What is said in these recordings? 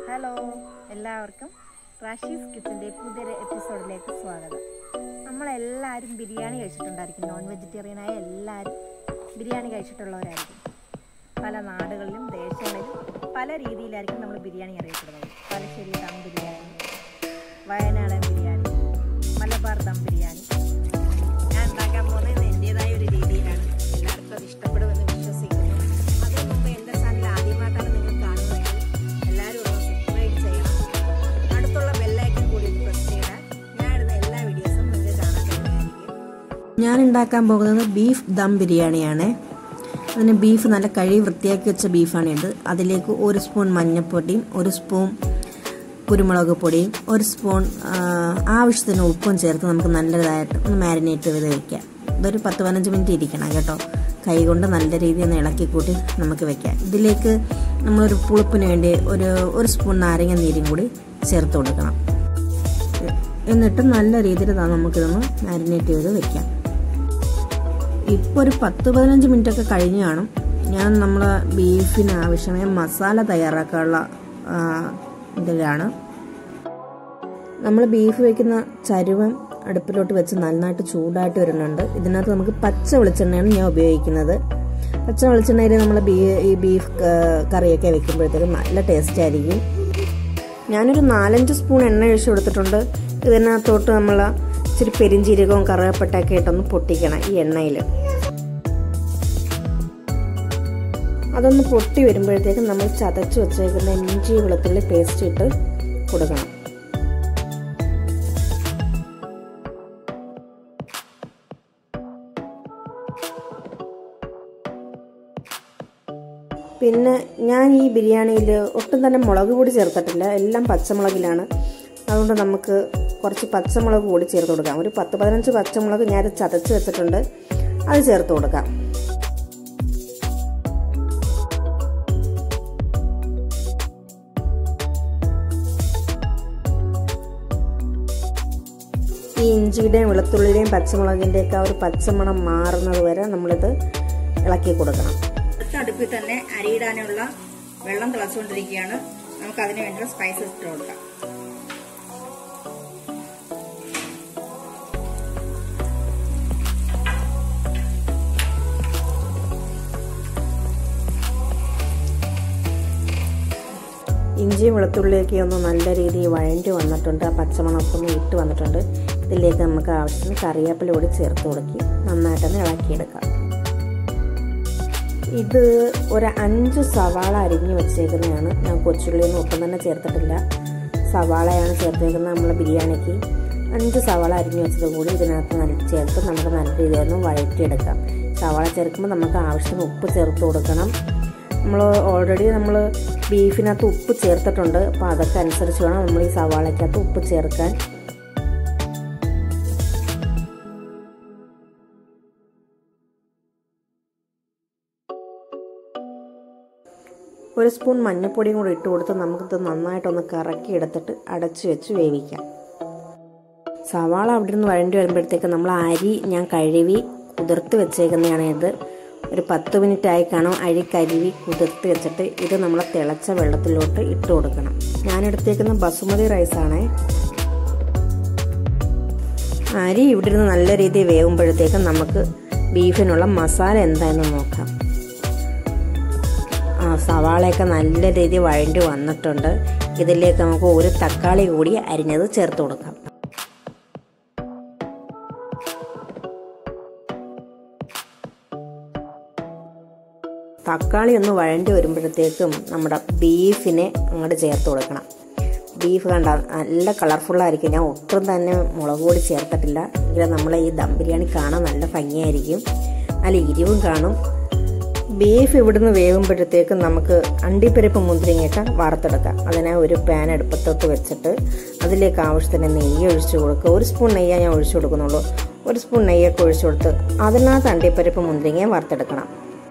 hello എല്ലാവർക്കും റാഷീസ് കിച്ചൻ്റെ പുതിയൊരു എപ്പിസോഡിലേക്ക് സ്വാഗതം നമ്മളെല്ലാവരും ബിരിയാണി കഴിച്ചിട്ടുണ്ടായിരിക്കും നോൺ വെജിറ്റേറിയനായ എല്ലാവരും ബിരിയാണി കഴിച്ചിട്ടുള്ളവരായിരിക്കും പല നാടുകളിലും ദേശങ്ങളിലും പല രീതിയിലായിരിക്കും നമ്മൾ ബിരിയാണി അറിയപ്പെടുന്നത് തലശ്ശേരി ദം ബിരിയാണി വയനാടൻ ബിരിയാണി മലബാർ ദം ബിരിയാണി ഞാൻ ഉണ്ടാക്കാൻ പോകുന്നത് എൻ്റേതായ ഒരു രീതിയിലാണ് എല്ലാവർക്കും അത് ഇഷ്ടപ്പെടുമെന്ന് വിശ്വസിക്കുന്നു അതിനു മുമ്പ് എൻ്റെ ചാനൽ ആദ്യമായിട്ടാണ് നിങ്ങൾ കാണുന്നതെങ്കിൽ എല്ലാവരും ഒന്ന് സബ്സ്ക്രൈബ് ചെയ്യണം അടുത്തുള്ള ബെല്ലൈക്കൻ കൂടി പ്രസ് ചെയ്താൽ ഞാൻ ഇടുന്ന എല്ലാ വീഡിയോസും നിങ്ങൾക്ക് കാണാൻ കഴിയുന്നതായിരിക്കും ഞാൻ ഉണ്ടാക്കാൻ പോകുന്നത് ബീഫ് ദം ബിരിയാണിയാണ് അതിന് ബീഫ് നല്ല കഴുകി വൃത്തിയാക്കി വെച്ച ബീഫാണ് ഇത് അതിലേക്ക് ഒരു സ്പൂൺ മഞ്ഞൾപ്പൊടിയും ഒരു സ്പൂൺ കുരുമുളക് പൊടിയും ഒരു സ്പൂൺ ആ, ആവശ്യത്തിന് ഉപ്പും ചേർത്ത് നമുക്ക് നല്ലതായിട്ട് ഒന്ന് മാരിനേറ്റ് ചെയ്ത് വെക്കാം ഇതൊരു പത്ത് പതിനഞ്ച് മിനിറ്റ് ഇരിക്കണം കേട്ടോ കൈ കൊണ്ട് നല്ല രീതിയിൽ ഒന്ന് ഇളക്കി കൂട്ടി നമുക്ക് വെക്കാം ഇതിലേക്ക് നമ്മളൊരു പുളിപ്പിന് വേണ്ടി ഒരു ഒരു സ്പൂൺ നാരങ്ങ നീരും കൂടി ചേർത്ത് കൊടുക്കണം എന്നിട്ട് നല്ല രീതിയിൽ ദാ നമുക്കിതൊന്ന് മാരിനേറ്റ് ചെയ്ത് വെക്കാം ഇപ്പോൾ ഒരു പത്ത് പതിനഞ്ച് മിനിറ്റ് ഒക്കെ കഴിഞ്ഞ് കാണും ഞാൻ നമ്മൾ ബീഫിന് ആവശ്യമായ മസാല തയ്യാറാക്കാനുള്ള ആ, ഇതിലാണ് നമ്മൾ ബീഫ് വയ്ക്കുന്ന ചരുവം അടുപ്പിലോട്ട് വെച്ച് നന്നായിട്ട് ചൂടായിട്ട് വരുന്നുണ്ട് ഇതിനകത്ത് നമുക്ക് പച്ച വെളിച്ചെണ്ണയാണ് ഞാൻ ഉപയോഗിക്കുന്നത് പച്ച വെളിച്ചെണ്ണയിൽ നമ്മൾ ബീ ഈ ബീഫ് ക- കറിയൊക്കെ വെക്കുമ്പോഴത്തേക്കും നല്ല ടേസ്റ്റ് ആയിരിക്കും ഞാനൊരു നാലഞ്ച് സ്പൂൺ എണ്ണ ഒഴിച്ച് കൊടുത്തിട്ടുണ്ട് ഇതിനകത്തോട്ട് നമ്മൾ ഇച്ചിരി പെരിഞ്ചീരകവും കറുവപ്പട്ടയൊക്കെ ഇട്ടൊന്ന് പൊട്ടിക്കണം ഈ എണ്ണയിൽ അതൊന്ന് പൊട്ടി വരുമ്പോഴത്തേക്കും നമ്മൾ ചതച്ച് വെച്ചേക്കുന്ന ഇഞ്ചി വെളുത്തുള്ളി പേസ്റ്റ് ഇട്ട് കൊടുക്കണം പിന്നെ ഞാൻ ഈ ബിരിയാണിയിൽ ഒട്ടും തന്നെ മുളക് പൊടി ചേർത്തിട്ടില്ല എല്ലാം പച്ചമുളകിലാണ് അതുകൊണ്ട് നമുക്ക് കുറച്ച് പച്ചമുളക് കൂടി ചേർത്ത് കൊടുക്കാം ഒരു പത്ത് പതിനഞ്ച് പച്ചമുളക് ഞാൻ ചതച്ച് വെച്ചിട്ടുണ്ട് അത് ചേർത്ത് കൊടുക്കാം ഈ ഇഞ്ചിയുടെയും വെളുത്തുള്ളിയുടെയും പച്ചമുളകിൻ്റെയൊക്കെ ആ ഒരു പച്ചമണം മാറുന്നത് വരെ നമ്മളിത് ഇളക്കി കൊടുക്കണം അടുത്ത അടുപ്പിൽ തന്നെ അരിയിടാനുള്ള വെള്ളം തിളച്ചുകൊണ്ടിരിക്കുകയാണ് നമുക്ക് അതിന് വേണ്ടിയുള്ള സ്പൈസസ് ഇട്ട് കൊടുക്കാം ഇഞ്ചിയും വെളുത്തുള്ളിയൊക്കെ ഒന്ന് നല്ല രീതിയിൽ വഴണ്ടി വന്നിട്ടുണ്ട് ആ പച്ചമണമൊക്കെ ഒന്ന് ഇട്ട് വന്നിട്ടുണ്ട് ഇതിലേക്ക് നമുക്ക് ആവശ്യത്തിന് കറിവേപ്പില കൂടി ചേർത്ത് കൊടുക്കി നന്നായിട്ടൊന്ന് ഇളക്കിയെടുക്കാം ഇത് ഒരു അഞ്ച് സവാള അരിഞ്ഞ് വെച്ചേക്കുന്നതാണ് ഞാൻ കൊച്ചുള്ളിയൊന്നും ഒട്ടും തന്നെ ചേർത്തിട്ടില്ല സവാളയാണ് ചേർത്തേക്കുന്നത് നമ്മൾ ബിരിയാണിക്ക് അഞ്ച് സവാള അരിഞ്ഞ് വെച്ചത് കൂടി ഇതിനകത്ത് നല്ല ചേർത്ത് നമുക്ക് നല്ല രീതിയിൽ ഒന്ന് വഴറ്റിയെടുക്കാം സവാള ചേർക്കുമ്പോൾ നമുക്ക് ആവശ്യത്തിന് ഉപ്പ് ചേർത്ത് കൊടുക്കണം നമ്മൾ ഓൾറെഡി നമ്മൾ ബീഫിനകത്ത് ഉപ്പ് ചേർത്തിട്ടുണ്ട് അപ്പോൾ അതൊക്കെ അനുസരിച്ച് വേണം നമ്മൾ ഈ സവാളയ്ക്കകത്ത് ഉപ്പ് ചേർക്കാൻ ഒരു സ്പൂൺ മഞ്ഞൾപ്പൊടിയും കൂടി ഇട്ട് കൊടുത്ത് നമുക്കിത് നന്നായിട്ടൊന്ന് കറക്കി എടുത്തിട്ട് അടച്ചു വെച്ച് വേവിക്കാം സവാള അവിടെ നിന്ന് വഴണ്ടി വരുമ്പോഴത്തേക്ക് നമ്മൾ അരി ഞാൻ കഴുകി കുതിർത്ത് വെച്ചേക്കുന്നതാണ് ഇത് ഒരു പത്ത് മിനിറ്റ് ആയി കാണും അരി കരുവി കുതിർത്ത് വെച്ചിട്ട് ഇത് നമ്മൾ തിളച്ച വെള്ളത്തിലോട്ട് ഇട്ട് കൊടുക്കണം ഞാൻ എടുത്തേക്കുന്ന ബസുമതി റൈസാണേ അരി ഇവിടെ നിന്ന് നല്ല രീതിയിൽ വേകുമ്പോഴത്തേക്കും നമുക്ക് ബീഫിനുള്ള മസാല എന്തായെന്ന് നോക്കാം ആ സവാളയൊക്കെ നല്ല രീതിയിൽ വഴണ്ടി വന്നിട്ടുണ്ട് ഇതിലേക്ക് നമുക്ക് ഒരു തക്കാളി കൂടി അരിഞ്ഞത് ചേർത്ത് കൊടുക്കാം തക്കാളി ഒന്ന് വഴണ്ടി വരുമ്പോഴത്തേക്കും നമ്മുടെ ബീഫിനെ അങ്ങോട്ട് ചേർത്ത് കൊടുക്കണം ബീഫ് കണ്ട നല്ല കളർഫുള്ളായിരിക്കും ഞാൻ ഒട്ടും തന്നെ മുളക് പൊടി ചേർത്തിട്ടില്ല എങ്കിലും നമ്മളെ ഈ ദം ബിരിയാണി കാണാൻ നല്ല ഭംഗിയായിരിക്കും നല്ല എരിവും കാണും ബീഫ് ഇവിടുന്ന് വേകുമ്പോഴത്തേക്കും നമുക്ക് അണ്ടിപ്പരിപ്പ് മുന്തിരിങ്ങയൊക്കെ വറുത്തെടുക്കാം അതിനെ ഒരു പാൻ അടുപ്പത്തോട്ട് വെച്ചിട്ട് അതിലേക്ക് ആവശ്യത്തിന് നെയ്യ് ഒഴിച്ചു കൊടുക്കുക ഒരു സ്പൂൺ നെയ്യേ ഞാൻ ഒഴിച്ചു കൊടുക്കുന്നുള്ളൂ ഒരു സ്പൂൺ നെയ്യൊക്കെ ഒഴിച്ചു കൊടുത്ത് അതിനകത്ത് അണ്ടിപ്പരിപ്പ് മുന്തിരിങ്ങയും വറുത്തെടുക്കണം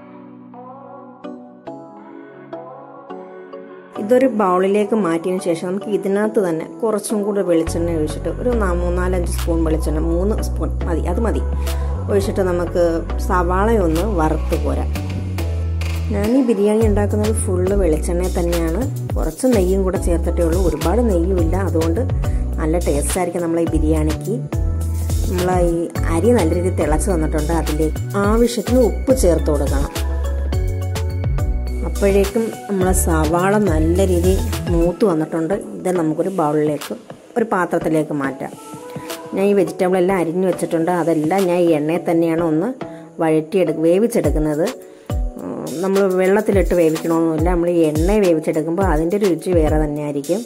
ഇതൊരു ബൗളിലേക്ക് മാറ്റിയതിന് ശേഷം നമുക്ക് ഇതിനകത്ത് തന്നെ കുറച്ചും കൂടി വെളിച്ചെണ്ണ ഒഴിച്ചിട്ട് ഒരു നാ- മൂന്നാലഞ്ച് സ്പൂൺ വെളിച്ചെണ്ണ മൂന്ന് സ്പൂൺ മതി അത് മതി ഒഴിച്ചിട്ട് നമുക്ക് സവാളയൊന്ന് വറുത്ത് പോരാം ഞാൻ ഈ ബിരിയാണി ഉണ്ടാക്കുന്നത് ഫുള്ള് വെളിച്ചെണ്ണയിൽ തന്നെയാണ് കുറച്ച് നെയ്യും കൂടെ ചേർത്തിട്ടേ ഉള്ളൂ ഒരുപാട് നെയ്യുമില്ല അതുകൊണ്ട് നല്ല ടേസ്റ്റ് ആയിരിക്കും നമ്മളെ ഈ ബിരിയാണിക്ക് നമ്മൾ ഈ അരി നല്ല രീതിയിൽ തിളച്ച് വന്നിട്ടുണ്ട് അതിലേക്ക് ആവശ്യത്തിന് ഉപ്പ് ചേർത്ത് കൊടുക്കണം അപ്പോഴേക്കും നമ്മളെ സവാള നല്ല രീതിയിൽ മൂത്ത് വന്നിട്ടുണ്ട് ഇത് നമുക്കൊരു ബൗളിലേക്ക് ഒരു പാത്രത്തിലേക്ക് മാറ്റാം ഞാൻ ഈ വെജിറ്റബിൾ എല്ലാം അരിഞ്ഞു വെച്ചിട്ടുണ്ട് അതെല്ലാം ഞാൻ ഈ എണ്ണയിൽ തന്നെയാണ് ഒന്ന് വഴറ്റിയെടു വേവിച്ചെടുക്കുന്നത് നമ്മൾ വെള്ളത്തിലിട്ട് വേവിക്കണമെന്നില്ല നമ്മൾ ഈ എണ്ണ വേവിച്ചെടുക്കുമ്പോൾ അതിൻ്റെ രുചി വേറെ തന്നെയായിരിക്കും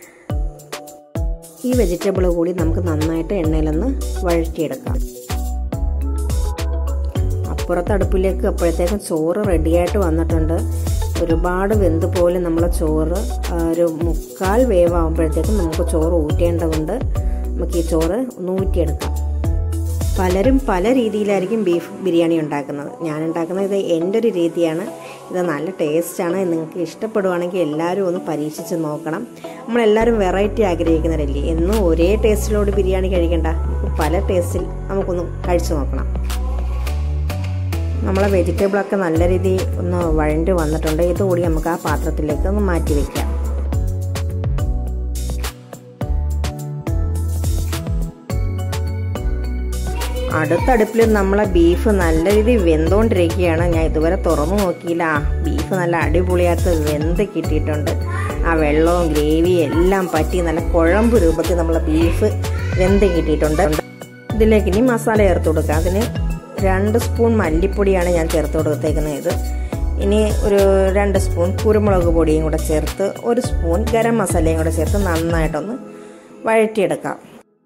ഈ വെജിറ്റബിൾ കൂടി നമുക്ക് നന്നായിട്ട് എണ്ണയിലൊന്ന് വഴറ്റിയെടുക്കാം അപ്പുറത്ത് അടുപ്പിലേക്ക് അപ്പോഴത്തേക്കും ചോറ് റെഡിയായിട്ട് വന്നിട്ടുണ്ട് ഒരുപാട് വെന്ത് പോലെ നമ്മളെ ചോറ് ഒരു മുക്കാൽ വേവാകുമ്പോഴത്തേക്കും നമുക്ക് ചോറ് ഊറ്റേണ്ടതുണ്ട് നമുക്ക് ഈ ചോറ് ഒന്ന് ഊറ്റിയെടുക്കാം പലരും പല രീതിയിലായിരിക്കും ബീഫ് ബിരിയാണി ഉണ്ടാക്കുന്നത് ഞാൻ ഉണ്ടാക്കുന്നത് ഇത് എൻ്റെ ഒരു രീതിയാണ് ഇത് നല്ല ടേസ്റ്റാണ് നിങ്ങൾക്ക് ഇഷ്ടപ്പെടുവാണെങ്കിൽ എല്ലാവരും ഒന്ന് പരീക്ഷിച്ച് നോക്കണം നമ്മളെല്ലാവരും വെറൈറ്റി ആഗ്രഹിക്കുന്നവരല്ലേ എന്നും ഒരേ ടേസ്റ്റിലോട് ബിരിയാണി കഴിക്കണ്ട പല ടേസ്റ്റിൽ നമുക്കൊന്ന് കഴിച്ചു നോക്കണം നമ്മളെ വെജിറ്റബിളൊക്കെ നല്ല രീതിയിൽ ഒന്ന് വഴണ്ട് വന്നിട്ടുണ്ട് ഇതുകൂടി നമുക്ക് ആ പാത്രത്തിലേക്ക് ഒന്ന് മാറ്റി വയ്ക്കാം അടുത്തടുപ്പിൽ നമ്മളെ ബീഫ് നല്ല രീതിയിൽ വെന്തുകൊണ്ടിരിക്കുകയാണ് ഞാൻ ഇതുവരെ തുറന്നു നോക്കിയില്ല ആ ബീഫ് നല്ല അടിപൊളിയായിട്ട് വെന്ത് കിട്ടിയിട്ടുണ്ട് ആ വെള്ളവും ഗ്രേവിയും എല്ലാം പറ്റി നല്ല കുഴമ്പ് രൂപത്തിൽ നമ്മളെ ബീഫ് വെന്ത് കിട്ടിയിട്ടുണ്ട് ഇതിലേക്ക് ഇനി മസാല ചേർത്ത് കൊടുക്കാം അതിന് രണ്ട് സ്പൂൺ മല്ലിപ്പൊടിയാണ് ഞാൻ ചേർത്ത് കൊടുത്തേക്കുന്നത് ഇത് ഇനി ഒരു രണ്ട് സ്പൂൺ കുരുമുളക് പൊടിയും കൂടെ ചേർത്ത് ഒരു സ്പൂൺ ഗരം മസാലയും കൂടെ ചേർത്ത് നന്നായിട്ടൊന്ന് വഴറ്റിയെടുക്കാം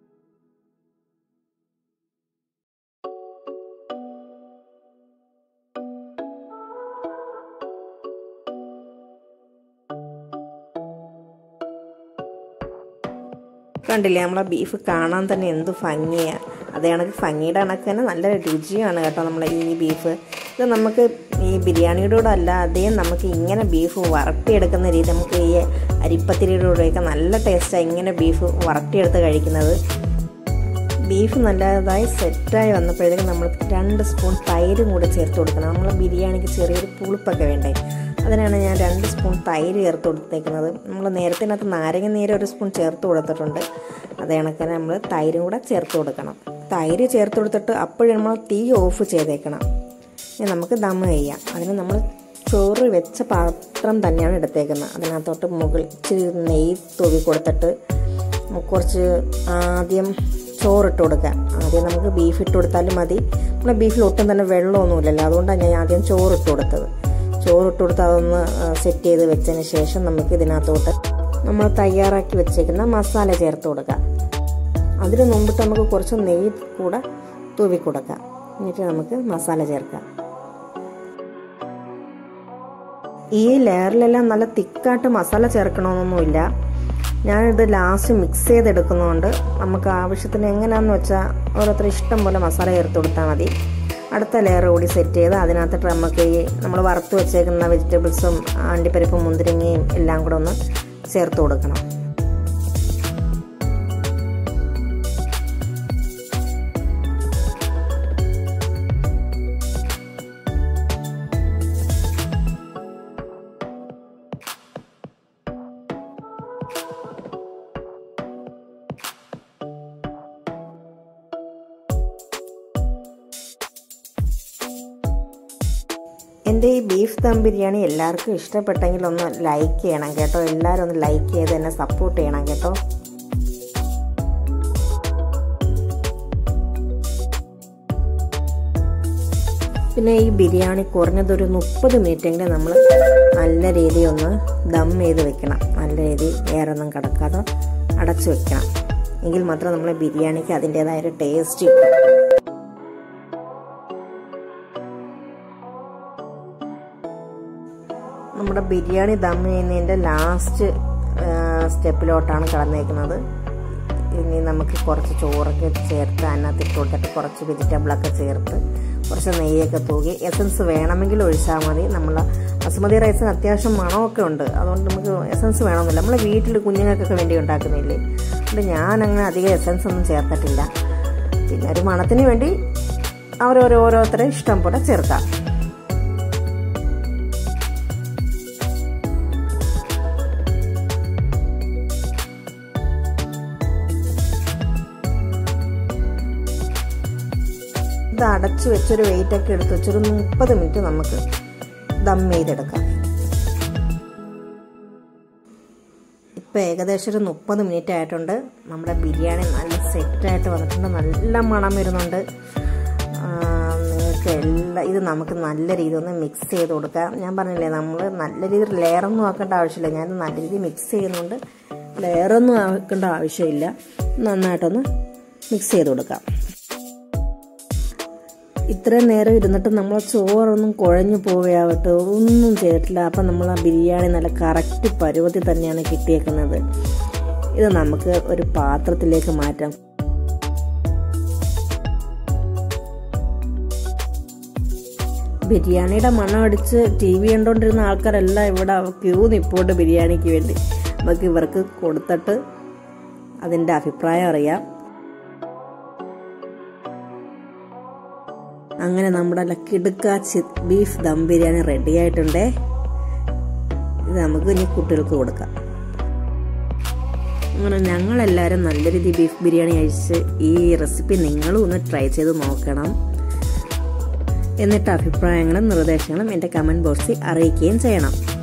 കണ്ടില്ലേ നമ്മളെ ബീഫ് കാണാൻ തന്നെ എന്ത് ഭംഗിയാണ് അതേ കണക്ക് ഭംഗിയുടെ കണക്ക് തന്നെ നല്ല രുചിയാണ് കേട്ടോ നമ്മളെ ഈ ബീഫ് ഇത് നമുക്ക് ഈ ബിരിയാണിയുടെ കൂടെ അല്ലാതെ നമുക്ക് ഇങ്ങനെ ബീഫ് വറട്ടിയെടുക്കുന്ന രീതി നമുക്ക് ഈ അരിപ്പത്തിരിയുടെ കൂടെയൊക്കെ നല്ല ടേസ്റ്റാണ് ഇങ്ങനെ ബീഫ് വറട്ടിയെടുത്ത് കഴിക്കുന്നത് ബീഫ് നല്ലതായി സെറ്റായി വന്നപ്പോഴത്തേക്കും നമ്മൾ രണ്ട് സ്പൂൺ തൈരും കൂടെ ചേർത്ത് കൊടുക്കണം നമ്മൾ ബിരിയാണിക്ക് ചെറിയൊരു പുളിപ്പൊക്കെ വേണ്ടേ അതിനാണ് ഞാൻ രണ്ട് സ്പൂൺ തൈര് ചേർത്ത് കൊടുത്തേക്കുന്നത് നമ്മൾ നേരത്തെ അതിനകത്ത് നാരങ്ങ നീര് ഒരു സ്പൂൺ ചേർത്ത് കൊടുത്തിട്ടുണ്ട് അത് കണക്കിന് നമ്മൾ തൈരും കൂടെ ചേർത്ത് കൊടുക്കണം തൈര് ചേർത്ത് കൊടുത്തിട്ട് അപ്പോഴും നമ്മൾ തീ ഓഫ് ചെയ്തേക്കണം ഇനി നമുക്ക് ദം ചെയ്യാം അതിന് നമ്മൾ ചോറ് വെച്ച പാത്രം തന്നെയാണ് എടുത്തേക്കുന്നത് അതിനകത്തോട്ട് മുകളിൽ ഇച്ചിരി നെയ്യ് തൂവി കൊടുത്തിട്ട് കുറച്ച് ആദ്യം ചോറിട്ട് കൊടുക്കുക ആദ്യം നമുക്ക് ബീഫ് ഇട്ട് കൊടുത്താലും മതി നമ്മുടെ ബീഫിൽ ഒട്ടും തന്നെ വെള്ളമൊന്നുമില്ലല്ലോ അതുകൊണ്ടാണ് ഞാൻ ആദ്യം ചോറിട്ട് കൊടുത്തത് ചോറിട്ട് കൊടുത്ത് അതൊന്ന് സെറ്റ് ചെയ്ത് വെച്ചതിന് ശേഷം നമുക്ക് ഇതിനകത്തോട്ട് നമ്മൾ തയ്യാറാക്കി വെച്ചേക്കുന്ന മസാല ചേർത്ത് കൊടുക്കാം അതിന് മുമ്പിട്ട് നമുക്ക് കുറച്ച് നെയ്യ് കൂടെ തൂവി കൊടുക്കാം എന്നിട്ട് നമുക്ക് മസാല ചേർക്കാം ഈ ലെയറിലെല്ലാം നല്ല തിക്കായിട്ട് മസാല ചേർക്കണമെന്നൊന്നുമില്ല ഞാനിത് ലാസ്റ്റ് മിക്സ് ചെയ്തെടുക്കുന്നതുകൊണ്ട് നമുക്ക് ആവശ്യത്തിന് എങ്ങനെയാണെന്ന് വെച്ചാൽ ഓരോരുത്തർ ഇഷ്ടം പോലെ മസാല ചേർത്ത് കൊടുത്താൽ മതി അടുത്ത ലെയർ കൂടി സെറ്റ് ചെയ്ത് അതിനകത്തിട്ട് നമുക്ക് ഈ നമ്മൾ വറുത്ത് വെച്ചേക്കുന്ന വെജിറ്റബിൾസും അണ്ടിപ്പരിപ്പും മുന്തിരിങ്ങയും എല്ലാം കൂടെ ഒന്ന് ചേർത്ത് കൊടുക്കണം എൻ്റെ ഈ ബീഫ് ദം ബിരിയാണി എല്ലാവർക്കും ഇഷ്ടപ്പെട്ടെങ്കിൽ ഒന്ന് ലൈക്ക് ചെയ്യണം കേട്ടോ എല്ലാവരും ഒന്ന് ലൈക്ക് ചെയ്ത് എന്നെ സപ്പോർട്ട് ചെയ്യണം കേട്ടോ പിന്നെ ഈ ബിരിയാണി കുറഞ്ഞതൊരു മുപ്പത് മിനിറ്റെങ്കിലും നമ്മൾ നല്ല രീതിയിൽ ഒന്ന് ദം ചെയ്ത് വെക്കണം നല്ല രീതിയിൽ ഏറൊന്നും കിടക്കാതെ അടച്ചു വെക്കണം എങ്കിൽ മാത്രം നമ്മളെ ബിരിയാണിക്ക് അതിൻ്റെതായ ഒരു ടേസ്റ്റ് കിട്ടും നമ്മുടെ ബിരിയാണി ദം ചെയ്യുന്നതിൻ്റെ ലാസ്റ്റ് സ്റ്റെപ്പിലോട്ടാണ് കടന്നേക്കുന്നത് ഇനി നമുക്ക് കുറച്ച് ചോറൊക്കെ ചേർത്ത് അതിനകത്ത് ഇട്ട് കൊടുത്തിട്ട് കുറച്ച് വെജിറ്റബിളൊക്കെ ചേർത്ത് കുറച്ച് നെയ്യൊക്കെ തൂകി എസൻസ് വേണമെങ്കിൽ ഒഴിച്ചാൽ മതി നമ്മൾ ബസുമതി റൈസിന് അത്യാവശ്യം മണമൊക്കെ ഉണ്ട് അതുകൊണ്ട് നമുക്ക് എസൻസ് വേണമെന്നില്ല നമ്മൾ വീട്ടിൽ കുഞ്ഞുങ്ങൾക്കൊക്കെ വേണ്ടി ഉണ്ടാക്കുന്നില്ലേ അതുകൊണ്ട് ഞാൻ അങ്ങനെ അധികം എസൻസ് ഒന്നും ചേർത്തിട്ടില്ല പിന്നെ ഒരു മണത്തിന് വേണ്ടി അവരോരോരോരുത്തരെ ഇഷ്ടം പോലെ ചേർക്കാം ഇത് അടച്ചു വെച്ചൊരു വെയിറ്റ് ഒക്കെ എടുത്ത് വെച്ചൊരു മുപ്പത് മിനിറ്റ് നമുക്ക് ദം ചെയ്തെടുക്കാം ഇപ്പോൾ ഏകദേശം ഒരു മുപ്പത് മിനിറ്റ് ആയിട്ടുണ്ട് നമ്മുടെ ബിരിയാണി നല്ല സെറ്റായിട്ട് വന്നിട്ടുണ്ട് നല്ല മണം വരുന്നുണ്ട് നിങ്ങൾക്ക് എല്ലാ ഇത് നമുക്ക് നല്ല രീതിയിൽ ഒന്ന് മിക്സ് ചെയ്ത് കൊടുക്കാം ഞാൻ പറഞ്ഞില്ലേ നമ്മൾ നല്ല രീതിയിൽ ലെയറൊന്നും ആക്കേണ്ട ആവശ്യമില്ല ഞാൻ നല്ല രീതിയിൽ മിക്സ് ചെയ്യുന്നുണ്ട് ലെയറൊന്നും ആക്കേണ്ട ആവശ്യമില്ല നന്നായിട്ടൊന്ന് മിക്സ് ചെയ്ത് കൊടുക്കാം ഇത്രയും നേരം ഇരുന്നിട്ട് നമ്മൾ ചോറൊന്നും കുഴഞ്ഞു പോവുകയാവട്ടെ ഒന്നും ചെയ്തിട്ടില്ല അപ്പം നമ്മൾ ആ ബിരിയാണി നല്ല കറക്റ്റ് പരുവത്തിൽ തന്നെയാണ് കിട്ടിയേക്കുന്നത് ഇത് നമുക്ക് ഒരു പാത്രത്തിലേക്ക് മാറ്റാം ബിരിയാണിയുടെ മണം അടിച്ച് ടി വി കണ്ടുകൊണ്ടിരുന്ന ആൾക്കാരെല്ലാം ഇവിടെ ക്യൂ നിപ്പോണ്ട് ബിരിയാണിക്ക് വേണ്ടി നമുക്ക് ഇവർക്ക് കൊടുത്തിട്ട് അതിൻ്റെ അഭിപ്രായം അറിയാം അങ്ങനെ നമ്മുടെ കിടുക്കാച്ചി ബീഫ് ദം ബിരിയാണി റെഡി ആയിട്ടുണ്ടേ ഇത് നമുക്ക് ഇനി കുട്ടികൾക്ക് കൊടുക്കാം അങ്ങനെ ഞങ്ങളെല്ലാവരും നല്ല രീതിയിൽ ബീഫ് ബിരിയാണി കഴിച്ച് ഈ റെസിപ്പി നിങ്ങളും ഒന്ന് ട്രൈ ചെയ്ത് നോക്കണം എന്നിട്ട് അഭിപ്രായങ്ങളും നിർദ്ദേശങ്ങളും എൻ്റെ കമൻറ്റ് ബോക്സിൽ അറിയിക്കുകയും ചെയ്യണം